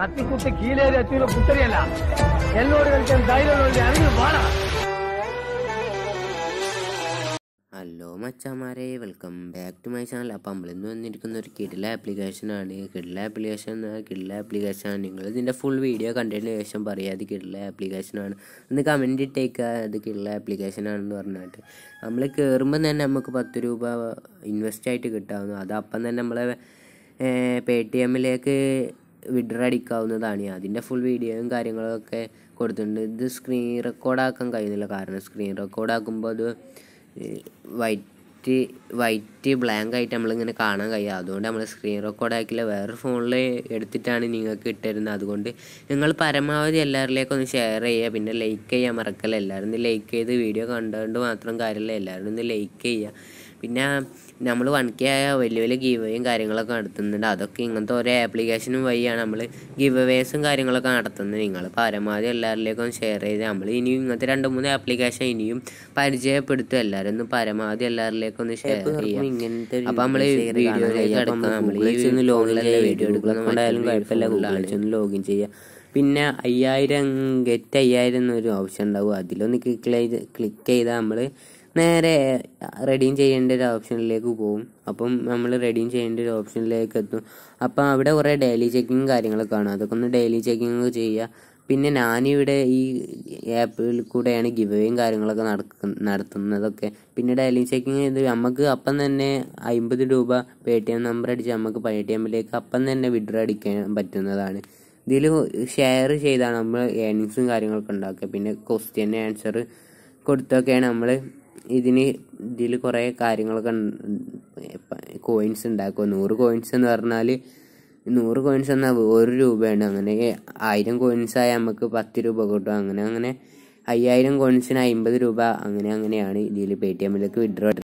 കത്തിക്കുത്തി കീലേരി എത്തിയുള്ള പുത്തരിയല്ല എന്നോട് കളിക്കാൻ ധൈര്യമുള്ള ഇറങ്ങി വാടാ ഹലോ മച്ചാമാരെ welcome back to my channel അപ്പം നമ്മളിന്ന് വന്നിരിക്കുന്ന ഒരു കിഡില ആപ്ലിക്കേഷനാണ് കിഡില ആപ്ലിക്കേഷൻ എന്ന കിഡില ആപ്ലിക്കേഷനാണ് നിങ്ങൾ ഇതിൻ്റെ ഫുൾ വീഡിയോ കണ്ടതിന് ശേഷം പറയാം അത് കിഡില ആപ്ലിക്കേഷനാണ് ഒന്ന് കമൻറ്റ് ഇട്ടേക്കുക അത് കിഡില ആപ്ലിക്കേഷനാണെന്ന് പറഞ്ഞിട്ട് നമ്മൾ കയറുമ്പോൾ തന്നെ നമുക്ക് പത്ത് രൂപ ഇൻവെസ്റ്റ് ആയിട്ട് കിട്ടാവുന്നു അത് അപ്പം തന്നെ നമ്മളെ പേ ടി എമ്മിലേക്ക് വിഡ്രോ അടിക്കാവുന്നതാണ് അതിൻ്റെ ഫുൾ വീഡിയോയും കാര്യങ്ങളൊക്കെ കൊടുത്തിട്ടുണ്ട് ഇത് സ്ക്രീൻ റെക്കോർഡാക്കാൻ കഴിയുന്നില്ല കാരണം സ്ക്രീൻ റെക്കോർഡാക്കുമ്പോൾ അത് വൈറ്റ് വൈറ്റ് ബ്ലാങ്ക് ആയിട്ട് നമ്മളിങ്ങനെ കാണാൻ കഴിയുക അതുകൊണ്ട് നമ്മൾ സ്ക്രീൻ റെക്കോർഡ് ആക്കില്ല വേറെ ഫോണിൽ എടുത്തിട്ടാണ് നിങ്ങൾക്ക് ഇട്ടിരുന്നത് അതുകൊണ്ട് നിങ്ങൾ പരമാവധി എല്ലാവരിലേക്കും ഒന്ന് ഷെയർ ചെയ്യുക പിന്നെ ലൈക്ക് ചെയ്യാൻ മറക്കല്ല എല്ലാവരും ഒന്ന് ലൈക്ക് ചെയ്ത് വീഡിയോ കണ്ടുകൊണ്ട് മാത്രം കാര്യമില്ല എല്ലാവരും ഒന്ന് ലൈക്ക് ചെയ്യുക പിന്നെ നമ്മൾ വൺ കെ ആയ വലിയ വലിയ ഗീവയും കാര്യങ്ങളൊക്കെ നടത്തുന്നുണ്ട് അതൊക്കെ ഇങ്ങനത്തെ ഓരോ ആപ്ലിക്കേഷനും വഴിയാണ് നമ്മൾ ഗിവ് വേസും കാര്യങ്ങളൊക്കെ നടത്തുന്നത് നിങ്ങൾ പരമാവധി എല്ലാവരിലേക്കും ഷെയർ ചെയ്ത് നമ്മൾ ഇനിയും ഇങ്ങനത്തെ രണ്ട് മൂന്ന് ആപ്ലിക്കേഷൻ ഇനിയും പരിചയപ്പെടുത്തും എല്ലാവരും ഒന്ന് പരമാവധി എല്ലാവരിലേക്കും ഒന്ന് ഷെയർ ചെയ്യാം ഇങ്ങനത്തെ അപ്പൊ നമ്മള് വീഡിയോയിലേക്ക് കിടക്കാം നമ്മൾ ഈ ലോണിലെ വീഡിയോ എടുക്കുന്നതായാലും കുഴപ്പമില്ല ഗൂഗിളിൽ ചെന്ന് ലോഗിൻ ചെയ്യുക പിന്നെ അയ്യായിരം ഗെറ്റ് അയ്യായിരം എന്നൊരു ഓപ്ഷൻ ഉണ്ടാവും അതിലൊന്ന് ക്ലിക്ക് ചെയ്ത് ക്ലിക്ക് ചെയ്താൽ നമ്മൾ നേരെ റെഡീം ചെയ്യേണ്ട ഒരു ഓപ്ഷനിലേക്ക് പോകും അപ്പം നമ്മൾ റെഡീം ചെയ്യേണ്ട ഒരു ഓപ്ഷനിലേക്ക് എത്തും അപ്പം അവിടെ കുറേ ഡെയിലി ചെക്കിങ് കാര്യങ്ങളൊക്കെ കാണും അതൊക്കെ ഒന്ന് ഡെയിലി ചെക്കിങ് ചെയ്യുക പിന്നെ ഞാനിവിടെ ഈ ആപ്പിൽ കൂടെയാണ് ഗിവേയും കാര്യങ്ങളൊക്കെ നടക്ക നടത്തുന്നതൊക്കെ പിന്നെ ഡെയിലി ചെക്കിങ് ചെയ്ത് നമുക്ക് അപ്പം തന്നെ അമ്പത് രൂപ പേ ടി എം നമ്പർ അടിച്ച് നമുക്ക് പേ ടി എമ്മിലേക്ക് അപ്പം തന്നെ വിഡ്രോ അടിക്കാൻ പറ്റുന്നതാണ് ഇതിൽ ഷെയർ ചെയ്താണ് നമ്മൾ ഏണിങ്സും കാര്യങ്ങളൊക്കെ ഉണ്ടാക്കുക പിന്നെ ക്വസ്റ്റ്യൻ ആൻസർ കൊടുത്തൊക്കെയാണ് നമ്മൾ ഇതിന് ഇതിൽ കുറേ കാര്യങ്ങളൊക്കെ കോയിൻസ് ഉണ്ടാക്കുക നൂറ് കോയിൻസ് എന്ന് പറഞ്ഞാൽ നൂറ് കോയിൻസ് എന്നാൽ ഒരു രൂപയാണ് അങ്ങനെ ആയിരം കോയിൻസ് ആയാൽ നമുക്ക് പത്ത് രൂപ കിട്ടും അങ്ങനെ അങ്ങനെ അയ്യായിരം കോയിൻസിന് അമ്പത് രൂപ അങ്ങനെ അങ്ങനെയാണ് ഇതിൽ പേ ടി എമ്മിലേക്ക് വിഡ്രോ